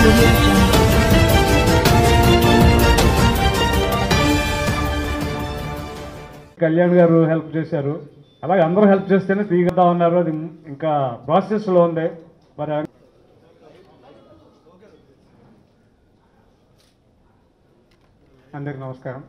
audio jungle. Kalyan గారు help చేశారు అలాగే అందరూ హెల్ప్ చేస్తేనే తీగదా ఉన్నారు అది ఇంకా ప్రాసెస్లో ఉంది మరి అందరికి నమస్కారం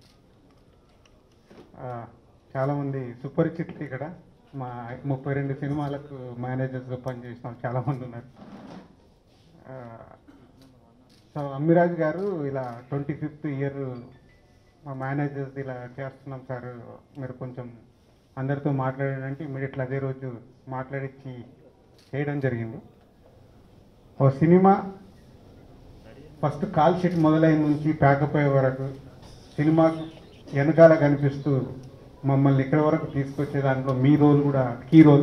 ఆ, చాలామంది సుపరిచితులు ఇక్కడ మా ముప్పై రెండు సినిమాలకు మేనేజర్స్గా పనిచేసిన వాళ్ళు చాలామంది ఉన్నారు ఆ, సో అమ్మిరాజ్ గారు ఇలా ట్వంటీ ఫిఫ్త్ ఇయర్ మా మేనేజర్స్ ఇలా చేస్తున్నాం సార్ మీరు కొంచెం అందరితో మాట్లాడారంటే ఇమీడియట్లీ అదే రోజు మాట్లాడించి చేయడం జరిగింది ఓ సినిమా ఫస్ట్ కాల్ షీట్ మొదలైన నుంచి ప్యాకప్ అయ్యే వరకు సినిమా వెనకాల కనిపిస్తూ మమ్మల్ని ఇక్కడ వరకు తీసుకొచ్చే దాంట్లో మీ రోల్ కూడా కీ రోల్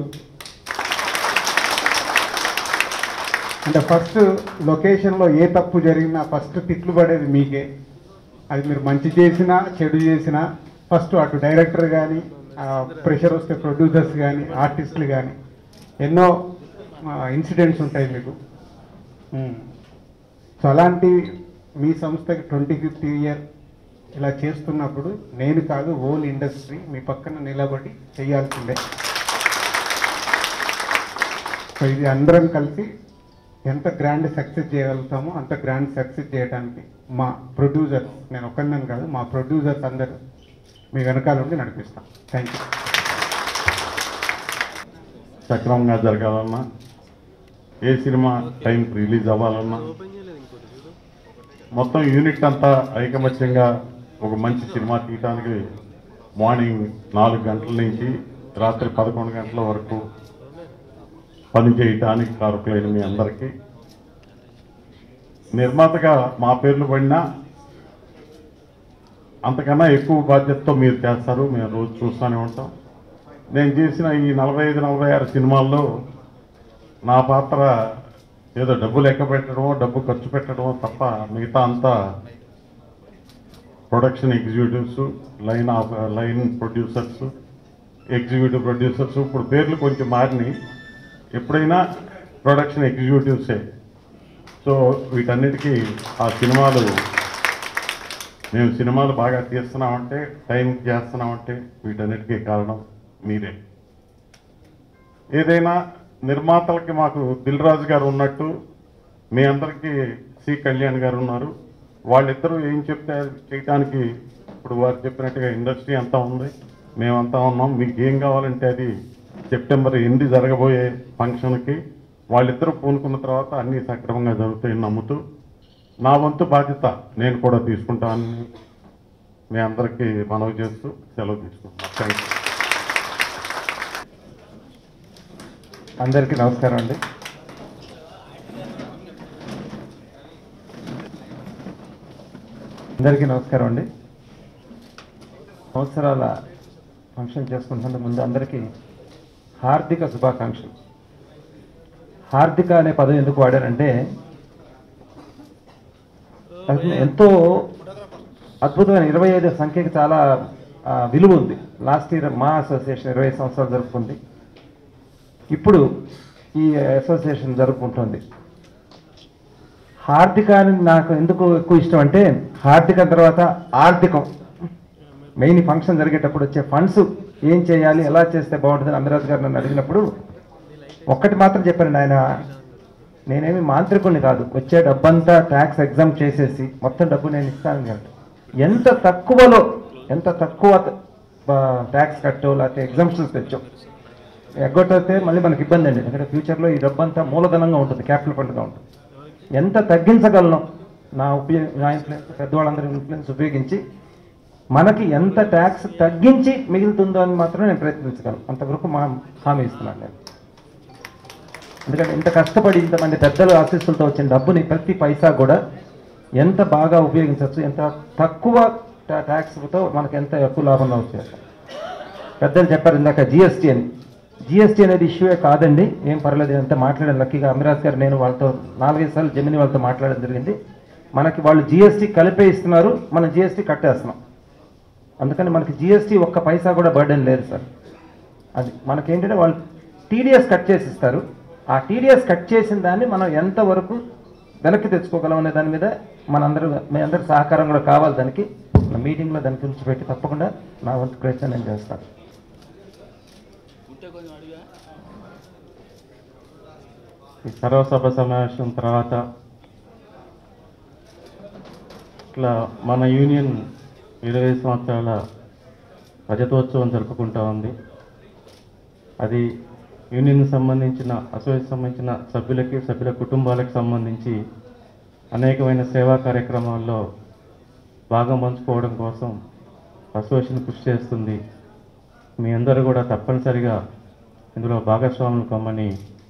అంటే ఫస్ట్ లొకేషన్లో ఏ తప్పు జరిగినా ఫస్ట్ తిట్లు పడేది మీకే అది మీరు మంచి చేసినా చెడు చేసినా ఫస్ట్ అటు డైరెక్టర్ కానీ ప్రెషర్ వస్తే ప్రొడ్యూసర్స్ కానీ ఆర్టిస్టులు కానీ ఎన్నో ఇన్సిడెంట్స్ ఉంటాయి మీకు ఉమ్. సో అలాంటి మీ సంస్థకి ట్వంటీ ఫిఫ్త్ ఇయర్ ఇలా చేస్తున్నప్పుడు నేను కాదు హోల్ ఇండస్ట్రీ మీ పక్కన నిలబడి చేయాల్సిందే సో ఇది అందరం కలిసి ఎంత గ్రాండ్ సక్సెస్ చేయగలుగుతామో అంత గ్రాండ్ సక్సెస్ చేయడానికి మా ప్రొడ్యూసర్స్ నేను ఒక్కరిని కాదు మా ప్రొడ్యూసర్స్ అందరూ మీ వెనకాల ఉండి నడిపిస్తాం థ్యాంక్ యూ సక్రమంగా జరగాలన్నా ఏ సినిమా టైం రిలీజ్ అవ్వాలన్నా మొత్తం యూనిట్ అంతా ఐకమత్యంగా ఒక మంచి సినిమా తీయటానికి మార్నింగ్ నాలుగు గంటల నుంచి రాత్రి పదకొండు గంటల వరకు పని చేయటానికి కారకులైన మీ అందరికీ నిర్మాతగా మా పేర్లు పడినా అంతకన్నా ఎక్కువ బాధ్యతతో మీరు చేస్తారు మేము రోజు చూస్తూనే ఉంటాం నేను చేసిన ఈ నలభై ఐదు నలభై ఆరు సినిమాల్లో నా పాత్ర ఏదో డబ్బు లెక్క పెట్టడమో డబ్బు ఖర్చు పెట్టడమో తప్ప మిగతా అంతా production executives line of line producers executive producers ఇప్పుడు పేర్లు కొంచెం మారినాయి ఎప్పుడైనా ప్రొడక్షన్ ఎగ్జిక్యూటివ్సే సో వీటన్నిటికీ ఆ సినిమాలు మేము సినిమాలు బాగా తీస్తున్నామంటే టైంకి చేస్తున్నామంటే వీటన్నిటికీ కారణం మీరే ఏదైనా నిర్మాతలకి మాకు దిల్ రాజు గారు ఉన్నట్టు మీ అందరికీ సి కళ్యాణ్ గారు ఉన్నారు వాళ్ళిద్దరూ ఏం చెప్తే అది చేయటానికి ఇప్పుడు వారు చెప్పినట్టుగా ఇండస్ట్రీ అంతా ఉంది మేమంతా ఉన్నాం మీకు ఏం కావాలంటే అది సెప్టెంబర్ ఎనిమిది జరగబోయే ఫంక్షన్కి వాళ్ళిద్దరూ పూనుకున్న తర్వాత అన్నీ సక్రమంగా జరుగుతాయని నమ్ముతూ నా వంతు బాధ్యత నేను కూడా తీసుకుంటానని మీ అందరికీ మనవి చేస్తూ సెలవు తీసుకుంటున్నాను థ్యాంక్ యూ అందరికీ నమస్కారం అండి అందరికీ నమస్కారం అండి సంవత్సరాల ఫంక్షన్ చేసుకుంటున్న ముందు అందరికీ హార్దిక శుభాకాంక్షలు హార్దిక అనే పదం ఎందుకు వాడారంటే అది ఎంతో అద్భుతమైన ఇరవై ఐదు సంఖ్యకి చాలా ఆ, విలువ ఉంది లాస్ట్ ఇయర్ మా అసోసియేషన్ ఇరవై ఐదు సంవత్సరాలు జరుపుకుంది ఇప్పుడు ఈ అసోసియేషన్ జరుపుకుంటుంది హార్దిక అని నాకు ఎందుకు ఎక్కువ ఇష్టం అంటే హార్దిక తర్వాత ఆర్థికం మెయిన్ ఫంక్షన్ జరిగేటప్పుడు వచ్చే ఫండ్స్ ఏం చేయాలి ఎలా చేస్తే బాగుంటుందని అమిరాజ్ గారు నన్ను అడిగినప్పుడు ఒక్కటి మాత్రం చెప్పాను ఆయన నేనేమి మాంత్రికుడిని కాదు వచ్చే డబ్బంతా ట్యాక్స్ ఎగ్జామ్ చేసేసి మొత్తం డబ్బు నేను ఇస్తాను కాదు ఎంత తక్కువలో ఎంత తక్కువ ట్యాక్స్ కట్టో లేకపోతే ఎగ్జామ్షన్స్ తెచ్చో ఎగ్గొట్టయితే మళ్ళీ మనకి ఇబ్బంది అండి ఎందుకంటే ఫ్యూచర్లో ఈ డబ్బు అంతా మూలధనంగా ఉంటుంది క్యాపిటల్ ఫండ్గా ఉంటుంది ఎంత తగ్గించగలను నా ఉపయోగ నా ఇన్ఫ్లుయెన్స్ పెద్దవాళ్ళందరి ఇన్ఫ్లుయెన్స్ ఉపయోగించి మనకి ఎంత ట్యాక్స్ తగ్గించి మిగులుతుందో అని మాత్రం నేను ప్రయత్నించగలను అంతవరకు మా హామీ ఇస్తున్నాను నేను ఎందుకంటే ఇంత కష్టపడి ఇంతమంది పెద్దల ఆశీస్సులతో వచ్చిన డబ్బుని ప్రతి పైసా కూడా ఎంత బాగా ఉపయోగించవచ్చు ఎంత తక్కువ టా- ట్యాక్స్తో మనకి ఎంత ఎక్కువ లాభం వచ్చేస్తాం పెద్దలు చెప్పారు ఇందాక జిఎస్టీ అని జిఎస్టీ అనేది ఇష్యూయే కాదండి ఏం పర్లేదు అంతా మాట్లాడాను లక్కీగా అమిరాజ్ గారు నేను వాళ్ళతో నాలుగైదు సార్లు జమిని వాళ్ళతో మాట్లాడడం జరిగింది మనకి వాళ్ళు జిఎస్టీ కలిపే ఇస్తున్నారు మనం జిఎస్టీ కట్టేస్తున్నాం అందుకని మనకి జిఎస్టీ ఒక్క పైసా కూడా బర్డెన్ లేదు సార్ అది మనకేంటంటే వాళ్ళు టీడీఎస్ కట్ చేసి ఇస్తారు ఆ టీడీఎస్ కట్ చేసిన దాన్ని మనం ఎంతవరకు వెనక్కి తెచ్చుకోగలం అనే దాని మీద మనందరూ మీ అందరి సహకారం కూడా కావాలి దానికి మన మీటింగ్లో దాని గురించి పెట్టి తప్పకుండా నా వంతు ప్రయత్నం నేను చేస్తాను ఈ సర్వసభ సమావేశం తర్వాత ఇట్లా మన యూనియన్ ఇరవై సంవత్సరాల రజతోత్సవం జరుపుకుంటా ఉంది అది యూనియన్ సంబంధించిన అసోసియేషన్ సంబంధించిన సభ్యులకి సభ్యుల కుటుంబాలకు సంబంధించి అనేకమైన సేవా కార్యక్రమాల్లో భాగం పంచుకోవడం కోసం అసోసియేషన్ కృషి చేస్తుంది మీ అందరూ కూడా తప్పనిసరిగా ఇందులో భాగస్వాములు కమ్మని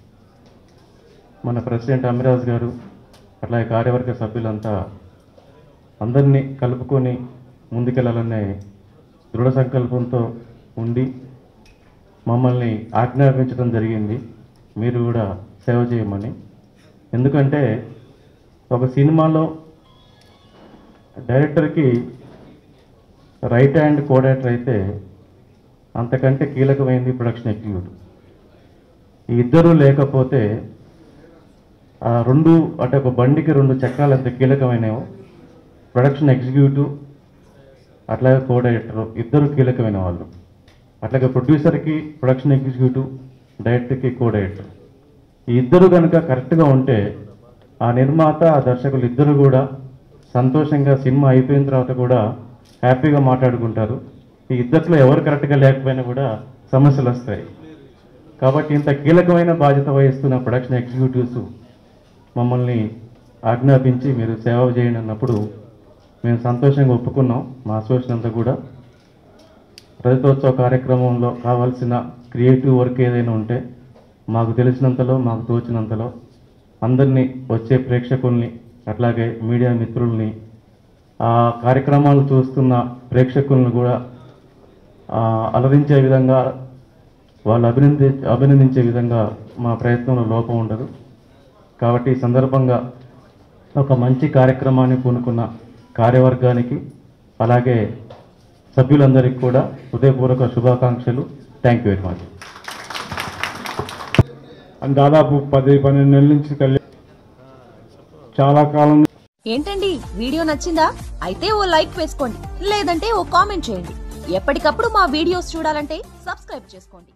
మన ప్రెసిడెంట్ అమిరాజ్ గారు అట్లాగే కార్యవర్గ సభ్యులంతా అందరినీ కలుపుకొని ముందుకెళ్లాలనే దృఢ సంకల్పంతో ఉండి మమ్మల్ని ఆజ్ఞాపించడం జరిగింది మీరు కూడా సేవ చేయమని ఎందుకంటే ఒక సినిమాలో డైరెక్టర్కి రైట్ హ్యాండ్ కోడేటర్ అయితే అంతకంటే కీలకమైంది ప్రొడక్షన్ ఎగ్జిక్యూటివ్ ఈ ఇద్దరు లేకపోతే ఆ రెండు అంటే ఒక బండికి రెండు చక్రాలు ఎంత కీలకమైనవో ప్రొడక్షన్ ఎగ్జిక్యూటివ్ అట్లాగే కో డైరెక్టర్ ఇద్దరు కీలకమైన వాళ్ళు అట్లాగే ప్రొడ్యూసర్కి ప్రొడక్షన్ ఎగ్జిక్యూటివ్ డైరెక్టర్కి కో డైరెక్టర్ ఈ ఇద్దరు కనుక కరెక్ట్గా ఉంటే ఆ నిర్మాత ఆ దర్శకులు ఇద్దరు కూడా సంతోషంగా సినిమా అయిపోయిన తర్వాత కూడా హ్యాపీగా మాట్లాడుకుంటారు ఈ ఇద్దరిలో ఎవరు కరెక్ట్గా లేకపోయినా కూడా సమస్యలు వస్తాయి కాబట్టి ఇంత కీలకమైన బాధ్యత వహిస్తున్న ప్రొడక్షన్ ఎగ్జిక్యూటివ్స్ మమ్మల్ని ఆజ్ఞాపించి మీరు సేవ చేయండి అన్నప్పుడు మేము సంతోషంగా ఒప్పుకున్నాం మా అసోసియేషన్ అంతా కూడా రజతోత్సవ కార్యక్రమంలో కావాల్సిన క్రియేటివ్ వర్క్ ఏదైనా ఉంటే మాకు తెలిసినంతలో మాకు తోచినంతలో అందరినీ వచ్చే ప్రేక్షకుల్ని అట్లాగే మీడియా మిత్రుల్ని ఆ కార్యక్రమాలు చూస్తున్న ప్రేక్షకులను కూడా ఆ, అలరించే విధంగా వాళ్ళు అభినంది అభినందించే విధంగా మా ప్రయత్నంలో లోపం ఉండదు కాబట్టి ఈ సందర్భంగా ఒక మంచి కార్యక్రమాన్ని పూనుకున్న కార్యవర్గానికి అలాగే సభ్యులందరికీ కూడా హృదయపూర్వక శుభాకాంక్షలు థ్యాంక్ యూ వెరీ మచ్ అని దాదాపు పది పన్నెండు నెలల నుంచి కళ్యాణ్ చాలా కాలం ఏంటండి వీడియో నచ్చిందా అయితే ఓ లైక్ వేసుకోండి లేదంటే ఓ కామెంట్ చేయండి ఎప్పటికప్పుడు మా వీడియోస్ చూడాలంటే సబ్స్క్రైబ్ చేసుకోండి